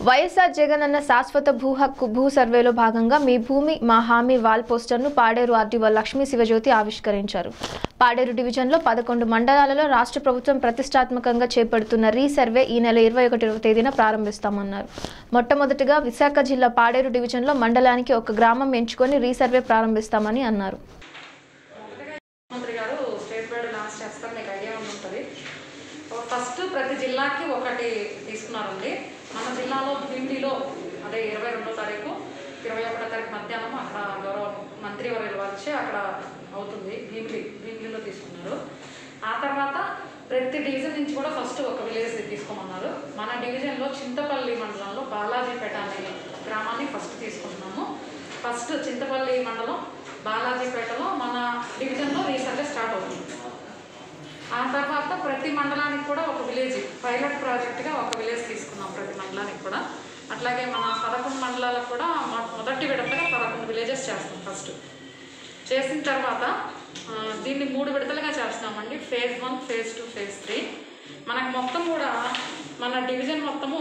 వైఎస్ఆర్ జగనన్న శాశ్వత భూ హక్కు భూ సర్వేలో భాగంగా మీ భూమి మా హామీ వాల్ పోస్టర్ను పాడేరు ఆర్డీఓ లక్ష్మీ శివజ్యోతి ఆవిష్కరించారు పాడేరు డివిజన్లో పదకొండు మండలాలలో రాష్ట్ర ప్రభుత్వం ప్రతిష్టాత్మకంగా చేపడుతున్న రీసర్వే ఈ నెల ఇరవై ఒకటి తేదీన ప్రారంభిస్తామన్నారు మొట్టమొదటిగా విశాఖ జిల్లా పాడేరు డివిజన్లో మండలానికి ఒక గ్రామం ఎంచుకొని రీసర్వే ప్రారంభిస్తామని అన్నారు ముఖ్యమంత్రి గారు స్టేట్ వైడ్ లాంచ్ చేస్తారు మీకు ఐడియా ఉండి ఉంటుంది ఫస్ట్ ప్రతి జిల్లాకి ఒకటి తీసుకున్నారండి మన జిల్లాలో భీమిలిలో అదే ఇరవై రెండో తారీఖు ఇరవై ఒకటో తారీఖు మధ్యాహ్నం అక్కడ గౌరవ మంత్రి వారు వచ్చి అక్కడ అవుతుంది భీమిలి భీమిలిలో తీసుకున్నారు ఆ తర్వాత ప్రతి డివిజన్ నుంచి కూడా ఫస్ట్ ఒక విలేజ్ తీసుకోమన్నారు మన డివిజన్లో చింతపల్లి మండలంలో బాలాజీపేట అనే గ్రామాన్ని ఫస్ట్ తీసుకుంటున్నాము ఫస్ట్ చింతపల్లి మండలం బాలాజీపేటలో మన డివిజన్లో రీసెంట్గా స్టార్ట్ అవుతుంది ఆ తర్వాత ప్రతి మండలానికి కూడా ఒక విలేజ్ పైలట్ ప్రాజెక్ట్గా ఒక విలేజ్ తీసుకున్నాం ప్రతి మండలానికి కూడా అట్లాగే మన పదకొండు మండలాలకు కూడా మొ- మొదటి విడతగా పదకొండు విలేజెస్ చేస్తాం ఫస్ట్ చేసిన తర్వాత ఆ, దీన్ని మూడు విడతలుగా చేస్తున్నామండి phase one phase two phase three మనకు మొత్తం కూడా మన డివిజన్ మొత్తము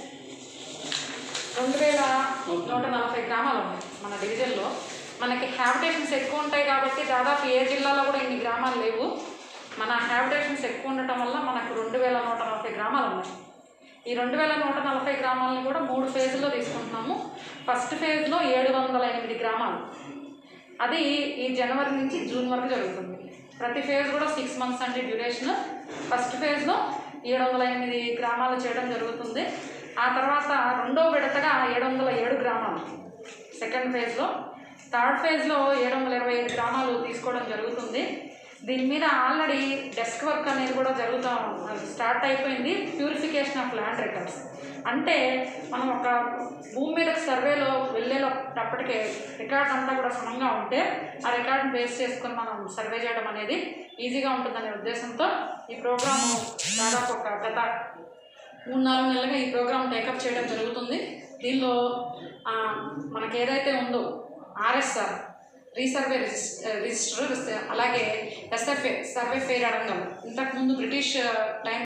రెండు వేల నూట నలభై గ్రామాలు ఉన్నాయి మన డివిజన్లో మనకి హ్యాబిటేషన్స్ ఎక్కువ ఉంటాయి కాబట్టి దాదాపు ఏ జిల్లాలో కూడా ఇన్ని గ్రామాలు లేవు మన హ్యాబిటేషన్స్ ఎక్కువ ఉండటం వల్ల మనకు రెండు వేల నూట నలభై గ్రామాలు ఉన్నాయి ఈ రెండు వేల నూట నలభై గ్రామాలను కూడా మూడు ఫేజ్లో తీసుకుంటున్నాము ఫస్ట్ ఫేజ్లో ఏడు వందల ఎనిమిది గ్రామాలు అది ఈ జనవరి నుంచి జూన్ వరకు జరుగుతుంది ప్రతి ఫేజ్ కూడా సిక్స్ మంత్స్ అంటే డ్యూరేషన్ ఫస్ట్ ఫేజ్లో ఏడు వందల ఎనిమిది గ్రామాలు చేయడం జరుగుతుంది ఆ తర్వాత రెండో విడతగా ఏడు వందల ఏడు గ్రామాలు సెకండ్ ఫేజ్లో థర్డ్ ఫేజ్లో ఏడు వందల ఇరవై ఐదు గ్రామాలు తీసుకోవడం జరుగుతుంది దీని మీద ఆల్రెడీ డెస్క్ వర్క్ అనేది కూడా జరుగుతూ స్టార్ట్ అయిపోయింది ప్యూరిఫికేషన్ ఆఫ్ ల్యాండ్ రికార్డ్స్ అంటే మనం ఒక భూమి మీద సర్వేలో వెళ్ళేటప్పటికే రికార్డ్ అంతా కూడా సమంగా ఉంటే ఆ రికార్డ్ని బేస్ చేసుకొని మనం సర్వే చేయడం అనేది ఈజీగా ఉంటుందనే ఉద్దేశంతో ఈ ప్రోగ్రాము దాదాపు ఒక గత మూడు నాలుగు నెలలుగా ఈ ప్రోగ్రామ్ టేకప్ చేయడం జరుగుతుంది దీనిలో ఆ, మనకి ఏదైతే ఉందో ఆర్ఎస్ఆర్ రీసర్వే రిజిస్టర్ అలాగే ఎస్ఎఫ్ఏ సర్వే ఫెయిర్ అడంగల్ ఇంతకుముందు బ్రిటిష్ టైం